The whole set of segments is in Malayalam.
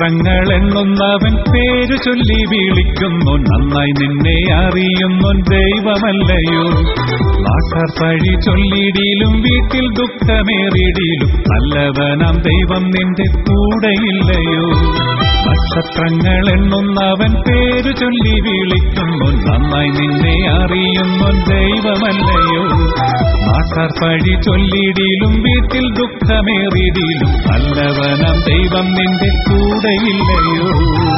നക്ഷത്രങ്ങൾ എണ്ണുന്നവൻ പേരു ചൊല്ലി വിളിക്കുന്നു നന്നായി നിന്നെ അറിയുന്നു ദൈവമല്ലയോ നാട്ടാർ പഴി ചൊല്ലിടിയിലും വീട്ടിൽ ദുഃഖമേറിയിടിയിലും നല്ലവനാം ദൈവം നിന്റെ കൂടെയില്ലയോ നക്ഷത്രങ്ങൾ എണ്ണുന്നവൻ പേരു ചൊല്ലി വിളിക്കുന്നു നന്നായി നിന്നെ അറിയുന്നു ദൈവമല്ലയോ നാട്ടാർ പഴി ചൊല്ലിടിയിലും വീട്ടിൽ ദുഃഖമേറിയിടിയിലും നല്ലവനാം ദൈവം നിന്റെ കൂടെയില്ലയോ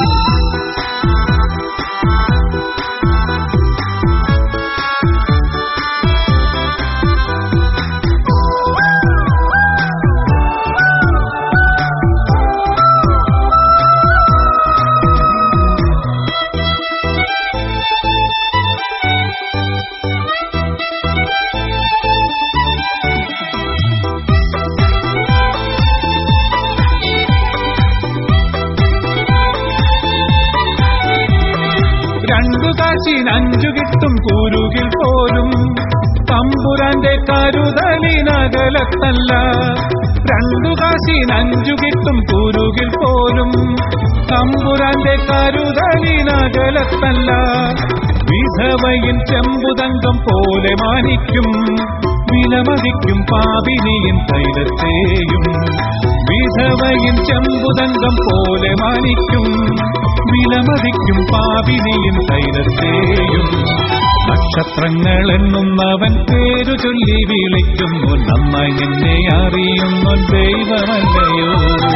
രണ്ടു കാശിന് അഞ്ചു കിട്ടും കൂരുകിൽ പോലും തമ്പുരാന്റെ കരുതലിനകലത്തല്ല രണ്ടു കാശിന് അഞ്ചു കിട്ടും കൂരുകിൽ പോലും തമ്പുരാന്റെ കരുതലിനകലത്തല്ല വിധവയിൽ ചെമ്പുതങ്കം പോലെ മാനിക്കും വിലമതിക്കും പാപിനിയും തൈലത്തെയും വിധവയും ചെമ്പുതങ്കം പോലെ മാനിക്കും വിലമതിക്കും പാപിനിയും തൈലത്തെയും നക്ഷത്രങ്ങൾ എണ്ണുന്നവൻ പേരു ചൊല്ലി വിളിക്കുന്നു നന്നായി നിന്നെ അറിയുന്നു ദൈവമല്ലയോ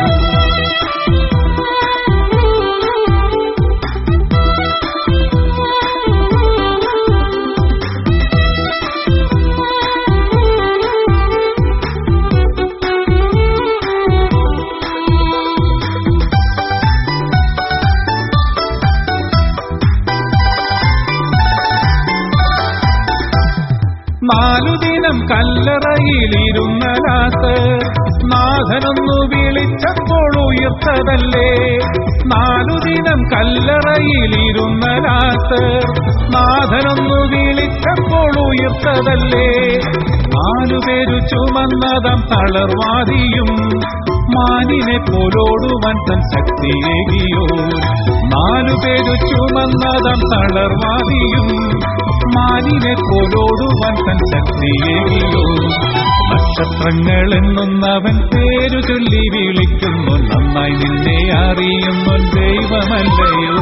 നാലു ദിനം കല്ലറയിലിരുന്ന രാത്ത് നാഥനൊന്നു വിളിച്ചപ്പോൾ ഉയർത്തതല്ലേ നാലു ദിനം കല്ലറയിലിരുന്ന രാത്ത് നാഥനൊന്നു വിളിച്ചപ്പോൾ ഉയർത്തതല്ലേ നാലുപേരു ചുമന്നതം തളർവാദിയും മാനിനെ പോലോടുവാൻ തൻ ശക്തിയേകിയോ നാലുപേരു ചുമന്നതം തളർവാദിയും മാനിനെ പോലോടുവാൻ തൻ ശക്തിയേകിയോ നക്ഷത്രങ്ങൾ എണ്ണുന്നവൻ പേരു ചൊല്ലി വിളിക്കുന്നു നന്നായി നിന്നെ അറിയുന്നു ദൈവമല്ലയോ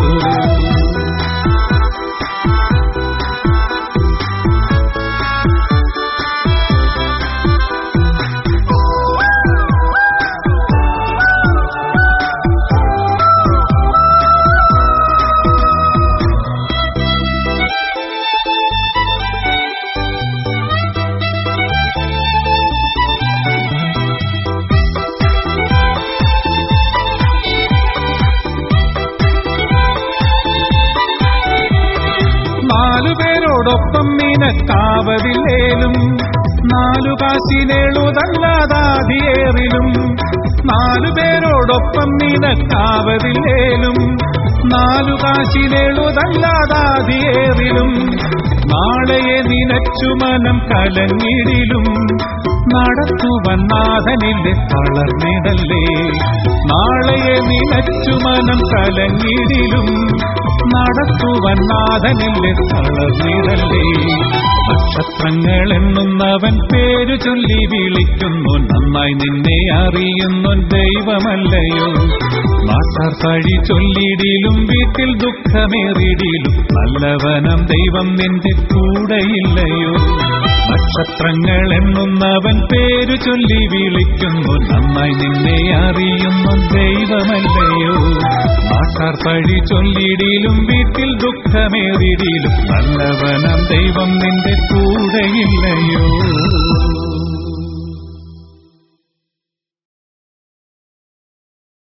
നാലുപേരോടൊപ്പം നിനക്കാവതില്ലേലും നാലു കാശിനെഴുതല്ലാതാതിയേറിലും നാലുപേരോടൊപ്പം നിനക്കാവതില്ലേലും നാലു കാശിനെഴുതല്ലാതാതിയേറിലും നാളെയെ നിനച്ചു മനം കലങ്ങിടിലും നടത്തുവൻ നാഥനില്ലേ തളർന്നിടല്ലേ നാളെയെ നിനച്ചു മനം കലങ്ങിടിലും നടത്തുവൻ നാഥനില്ലേ തളർന്നിടല്ലേ നക്ഷത്രങ്ങൾ എണ്ണുന്നവൻ പേരു ചൊല്ലി വിളിക്കുന്നു നന്നായി നിന്നെ അറിയുന്നു ദൈവമല്ലയോ നാട്ടാർ പഴി ചൊല്ലിടിലും വീട്ടിൽ ദുഃഖമേറിടിലും നല്ലവനം ദൈവം നിന്റെ കൂടെയില്ലയോ നക്ഷത്രങ്ങൾ എണ്ണുന്നവൻ പേരു ചൊല്ലി വിളിക്കുന്നു നന്നായി നിന്നെ അറിയുന്നു ദൈവമല്ലയോ നാട്ടാർ പഴി ചൊല്ലിടിലും വീട്ടിൽ ദുഃഖമേറിടിലും നല്ലവനം ദൈവം നിന്റെ കൂടെയില്ലയോ